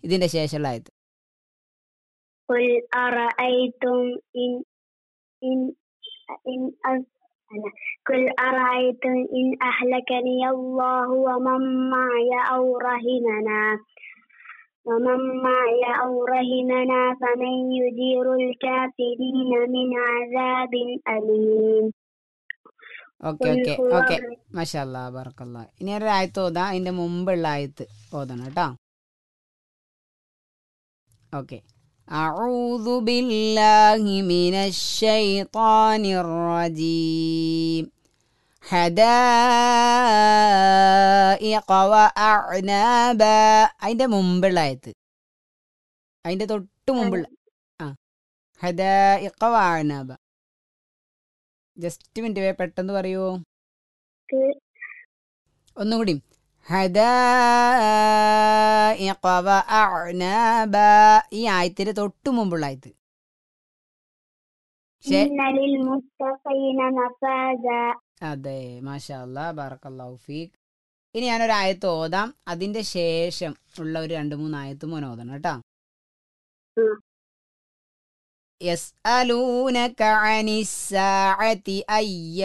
ഇതിന്റെ ശേഷമുള്ള ആയത്ത് قل أرأيتم إن إن إن أ- أنا قل أرأيتم إن أهلكني الله ومن معي أو رحمنا ومن معي أو رحمنا فمن يجير الكافرين من عذاب أليم ഓക്കെ قل ഓക്കെ هو ഓക്കെ മഷാല്ലാ ബർക്കല്ലാ ഇനി ഒരു ആയത്ത് ഓതാം അതിന്റെ മുമ്പുള്ള ആയത്ത് ഓതണം കേട്ടോ ഓക്കെ أعوذ بالله من الشيطان الرجيم حدائق وأعنابا അതിന്റെ മുമ്പുള്ള ആയത്ത് അതിന്റെ തൊട്ട് മുമ്പുള്ള ആ ഹദായിഖ വഅനാബ ജസ്റ്റ് മിനിറ്റ് പെട്ടെന്ന് പറയൂ ك- ഒന്നുകൂടി ഹദായിഖ വഅഅനാബ ഈ ആയത്തിന്റെ തൊട്ട് മുമ്പുള്ള ആയത്ത് ശേ إن للمتقين مفازا അതെ മാഷാ അല്ലാ ബാറക്കല്ലാഹു ഫീക്ക് ഇനി ഞാനൊരു ആയത്ത് ഓതാം അതിന്റെ ശേഷം ഉള്ള ഒരു രണ്ട് മൂന്ന് ആയത്ത് മോൻ ഓതണം കേട്ടോ ഉം. يسألونك عن الساعة أي